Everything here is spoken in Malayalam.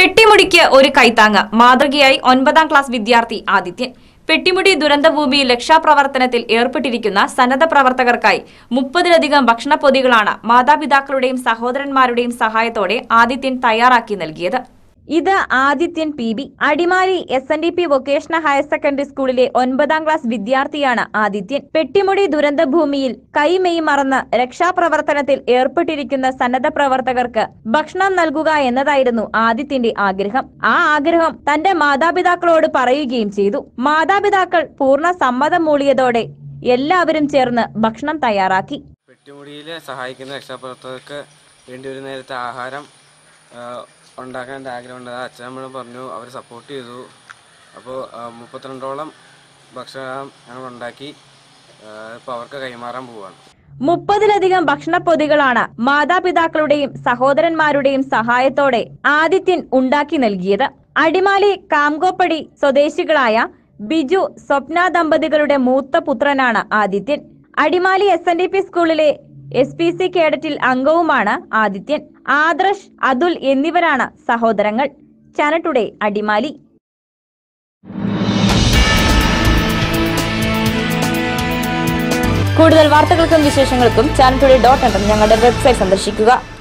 പെട്ടിമുടിക്ക് ഒരു കൈത്താങ്ങ് മാതൃകയായി ഒൻപതാം ക്ലാസ് വിദ്യാർത്ഥി ആദിത്യൻ പെട്ടിമുടി ദുരന്തഭൂമിയിൽ രക്ഷാപ്രവർത്തനത്തിൽ ഏർപ്പെട്ടിരിക്കുന്ന സന്നദ്ധ പ്രവർത്തകർക്കായി മുപ്പതിലധികം ഭക്ഷണപ്പൊതികളാണ് മാതാപിതാക്കളുടെയും സഹോദരന്മാരുടെയും സഹായത്തോടെ ആദിത്യൻ തയ്യാറാക്കി നൽകിയത് ഇത് Adithyan P B Adimali S N D P vocational higher secondary സ്കൂളിലെ ഒൻപതാം ക്ലാസ് വിദ്യാർത്ഥിയാണ് ആദിത്യൻ പെട്ടിമുടി ദുരന്തഭൂമിയിൽ കൈമെയ് മറന്ന് രക്ഷാപ്രവർത്തനത്തിൽ ഏർപ്പെട്ടിരിക്കുന്ന സന്നദ്ധ പ്രവർത്തകർക്ക് ഭക്ഷണം നൽകുക എന്നതായിരുന്നു ആദിത്യന്റെ ആഗ്രഹം ആ ആഗ്രഹം തന്റെ മാതാപിതാക്കളോട് പറയുകയും ചെയ്തു മാതാപിതാക്കൾ പൂർണ്ണ സമ്മതം മൂളിയതോടെ എല്ലാവരും ചേർന്ന് ഭക്ഷണം തയ്യാറാക്കി പെട്ടിമുടിയിൽ സഹായിക്കുന്ന രക്ഷാപ്രവർത്തകർക്ക് വേണ്ടി ഒരു നേരത്തെ ആഹാരം ആ, ഉണ്ടാക്കാൻ എൻ്റെ ആഗ്രഹമുണ്ട് അത് അച്ഛനമ്മളും പറഞ്ഞു അവർ സപ്പോർട്ട് ചെയ്തു അപ്പോൾ മുപ്പത്തിരണ്ടോളം ഭക്ഷണം ഞങ്ങൾ ഉണ്ടാക്കി ഇപ്പോൾ അവർക്ക് കൈമാറാൻ പോവുകയാണ് മുപ്പതിലധികം ഭക്ഷണപ്പൊതികളാണ് മാതാപിതാക്കളുടെയും സഹോദരന്മാരുടെയും സഹായത്തോടെ ആദിത്യൻ ഉണ്ടാക്കി നൽകിയത് അടിമാലി കാംകോപ്പടി സ്വദേശികളായ ബിജു സ്വപ്ന ദമ്പതികളുടെ മൂത്ത പുത്രനാണ് Adithyan Adimali S N D P സ്കൂളിലെ എസ് പി സി കേഡറ്റിൽ അംഗവുമാണ് ആദിത്യൻ ആദർശ് അതുൽ എന്നിവരാണ് സഹോദരങ്ങൾ ചാനൽ ടുഡേ അടിമാലി കൂടുതൽ വാർത്തകൾക്കും വിശേഷങ്ങൾക്കും ചാനൽ ടുഡേ ഡോട്ട് ഞങ്ങളുടെ വെബ്സൈറ്റ് സന്ദർശിക്കുക